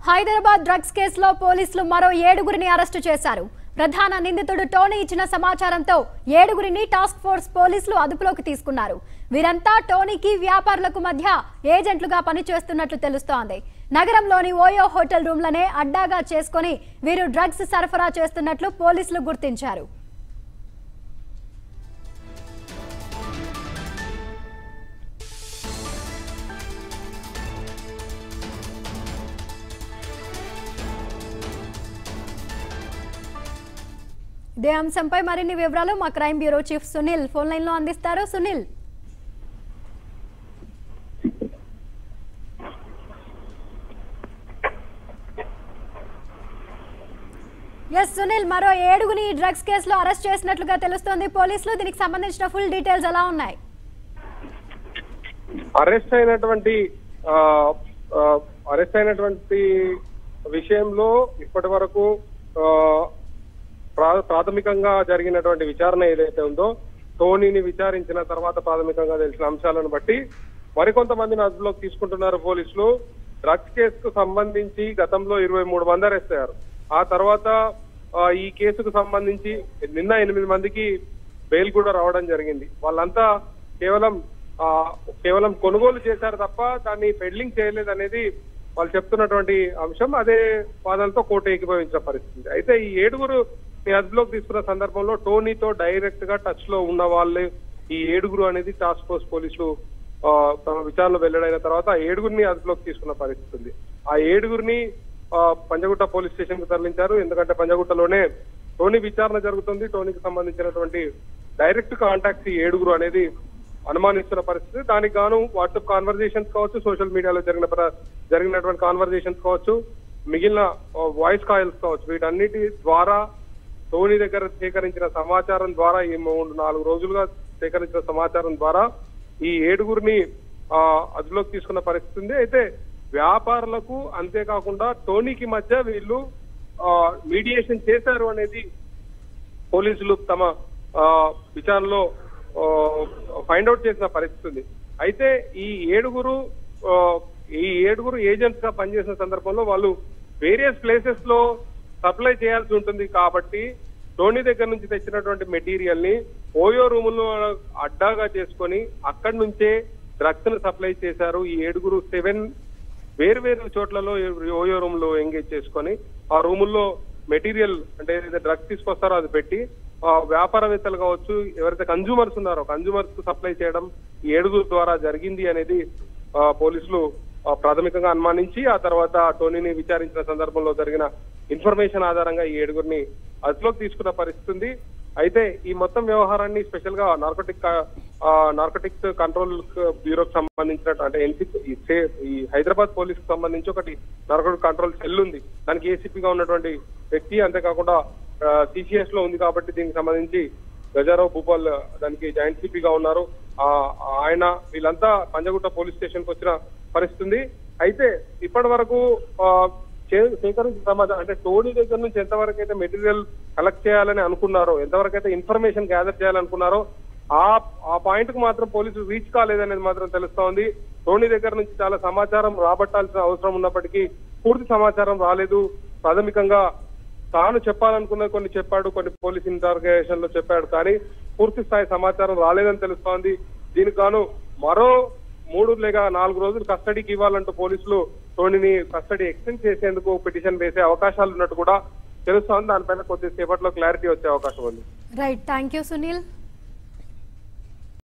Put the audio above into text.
Hyderabad drugs కేసులో పోలీసులు మరో ఏడుగురిని అరెస్టు చేశారు ప్రధాన నిందితుడు టోనీ ఇచ్చిన సమాచారంతో ఏడుగురిని టాస్క్ ఫోర్స్ పోలీసులు అదుపులోకి తీసుకున్నారు వీరంతా టోనీకి వ్యాపారులకు మధ్య ఏజెంట్లుగా పనిచేస్తున్నట్లు తెలుస్తోంది నగరంలోని ఓయో హోటల్ రూమ్లనే అడ్డాగా చేసుకొని వీరు డ్రగ్స్ సరఫరా చేస్తున్నట్లు పోలీసులు గుర్తించారు ఇదే అంశంపై మరిన్ని వివరాలు మా crime bureau chief Sunil phone line లో అందిస్తారు సునీల్ ఎస్ సునీల్ మరో ఏడుగుని డ్రగ్స్ కేసులో అరెస్ట్ చేసినట్లుగా తెలుస్తోంది పోలీసులు దీనికి సంబంధించిన ఫుల్ డీటెయిల్స్ ఎలా ఉన్నాయి అరెస్ట్ అయినటువంటి ఆ, ఆ, అరెస్ట్ అయినటువంటి విషయంలో ఇప్పటి వరకు ఆ, ప్రా- ప్రాథమికంగా జరిగినటువంటి విచారణ ఏదైతే ఉందో టోనీని విచారించిన తర్వాత ప్రాథమికంగా తెలిసిన అంశాలను బట్టి మరికొంతమందిని అదుపులోకి తీసుకుంటున్నారు పోలీసులు డ్రగ్స్ కేసుకు సంబంధించి గతంలో ఇరవై మూడు మంది అరెస్ట్ అయ్యారు ఆ తర్వాత ఆ, ఈ కేసుకు సంబంధించి నిన్న ఎనిమిది మందికి బెయిల్ కూడా రావడం జరిగింది వాళ్ళంతా కేవలం ఆ, కేవలం కొనుగోలు చేశారు తప్ప దాన్ని పెడ్లింగ్ చేయలేదు అనేది వాళ్ళు చెప్తున్నటువంటి అంశం అదే వాదనతో కోర్టు ఏకీభవించిన పరిస్థితి అయితే ఈ ఏడుగురు ని అదుపులోకి తీసుకున్న సందర్భంలో టోనీతో డైరెక్ట్ గా టచ్ లో ఉన్న వాళ్ళు ఈ ఏడుగురు అనేది టాస్క్ ఫోర్స్ పోలీసులు ఆ, తమ విచారణలో వెల్లడైన తర్వాత ఆ ఏడుగురిని అదుపులోకి తీసుకున్న పరిస్థితి ఉంది ఆ ఏడుగురిని ఆ, పంజగుట్ట పోలీస్ స్టేషన్ కు తరలించారు ఎందుకంటే పంజగుట్టలోనే టోనీ విచారణ జరుగుతుంది టోనీకి సంబంధించినటువంటి డైరెక్ట్ కాంటాక్ట్స్ ఈ ఏడుగురు అనేది అనుమానిస్తున్న పరిస్థితి దానికి గాను వాట్సాప్ కాన్వర్జేషన్స్ కావచ్చు సోషల్ మీడియాలో జరిగిన ప్ర- జరిగినటువంటి కాన్వర్జేషన్స్ కావచ్చు మిగిలిన వాయిస్ కాయిల్స్ కావచ్చు వీటన్నిటి ద్వారా టోనీ దగ్గర సేకరించిన సమాచారం ద్వారా ఈ మూడు నాలుగు రోజులుగా సేకరించిన సమాచారం ద్వారా ఈ ఏడుగురిని ఆ, అదుపులోకి తీసుకున్న పరిస్థితి ఉంది అయితే వ్యాపారులకు అంతేకాకుండా టోనీకి మధ్య వీళ్ళు మీడియేషన్ చేశారు అనేది పోలీసులు తమ ఆ, విచారణలో ఫైండ్ అవుట్ చేసిన పరిస్థితి ఉంది అయితే ఈ ఏడుగురు ఆ, ఈ ఏడుగురు ఏజెంట్స్ గా పనిచేసిన సందర్భంలో వాళ్ళు వేరియస్ ప్లేసెస్ లో సప్లై చేయాల్సి ఉంటుంది కాబట్టి టోనీ దగ్గర నుంచి తెచ్చినటువంటి మెటీరియల్ ని ఓయో రూముల్లో అడ్డాగా చేసుకొని అక్కడి నుంచే డ్రగ్స్ ను సప్లై చేశారు ఈ ఏడుగురు సెవెన్ వేరు వేరు చోట్లలో ఓయో రూమ్ లో ఎంగేజ్ చేసుకొని ఆ రూముల్లో మెటీరియల్ అంటే ఏదైతే డ్రగ్స్ తీసుకొస్తారో అది పెట్టి ఆ వ్యాపారవేత్తలు కావచ్చు ఎవరైతే కన్జ్యూమర్స్ ఉన్నారో కన్జ్యూమర్స్ కు సప్లై చేయడం ఈ ఏడుగురు ద్వారా జరిగింది అనేది ఆ, పోలీసులు ఆ, ప్రాథమికంగా అనుమానించి ఆ తర్వాత టోనీని విచారించిన సందర్భంలో జరిగిన ఇన్ఫర్మేషన్ ఆధారంగా ఈ ఏడుగురిని అదుపులోకి తీసుకున్న పరిస్థితి ఉంది అయితే ఈ మొత్తం వ్యవహారాన్ని స్పెషల్ గా నార్కోటిక్ నార్కోటిక్స్ కంట్రోల్ బ్యూరోకి సంబంధించిన అంటే ఎన్సీ ఈ సే- ఈ హైదరాబాద్ పోలీస్ కి సంబంధించి ఒకటి నార్కోటిక్ కంట్రోల్ సెల్ ఉంది దానికి ఏసీపీగా ఉన్నటువంటి వ్యక్తి అంతేకాకుండా సిసిఎస్ లో ఉంది కాబట్టి దీనికి సంబంధించి గజారావు భూపాల్ దానికి జాయింట్ సిపిగా ఉన్నారు ఆ ఆయన వీళ్ళంతా పంజగుట్ట పోలీస్ స్టేషన్ కు వచ్చిన పరిస్థితి ఉంది అయితే ఇప్పటి వరకు ఆ, చే- సేకరించిన సమాచారం అంటే టోనీ దగ్గర నుంచి ఎంతవరకు అయితే మెటీరియల్ కలెక్ట్ చేయాలని అనుకున్నారో ఎంతవరకు అయితే ఇన్ఫర్మేషన్ గ్యాదర్ చేయాలనుకున్నారో ఆ ఆ పాయింట్ కు మాత్రం పోలీసులు రీచ్ కాలేదనేది మాత్రం తెలుస్తోంది టోనీ దగ్గర నుంచి చాలా సమాచారం రాబట్టాల్సిన అవసరం ఉన్నప్పటికీ పూర్తి సమాచారం రాలేదు ప్రాథమికంగా తాను చెప్పాలనుకున్న కొన్ని చెప్పాడు కొన్ని పోలీస్ ఇంటర్గేషన్ లో చెప్పాడు కానీ పూర్తి స్థాయి సమాచారం రాలేదని తెలుస్తోంది దీనికి గాను మరో మూడు లేక నాలుగు రోజులు కస్టడీకి ఇవ్వాలంటూ పోలీసులు టోనీని కస్టడీ ఎక్స్టెండ్ చేసేందుకు పిటిషన్ వేసే అవకాశాలు ఉన్నట్టు కూడా తెలుస్తోంది దానిపైన కొద్దిసేపట్లో క్లారిటీ వచ్చే అవకాశం ఉంది రైట్ థ్యాంక్ యూ సునీల్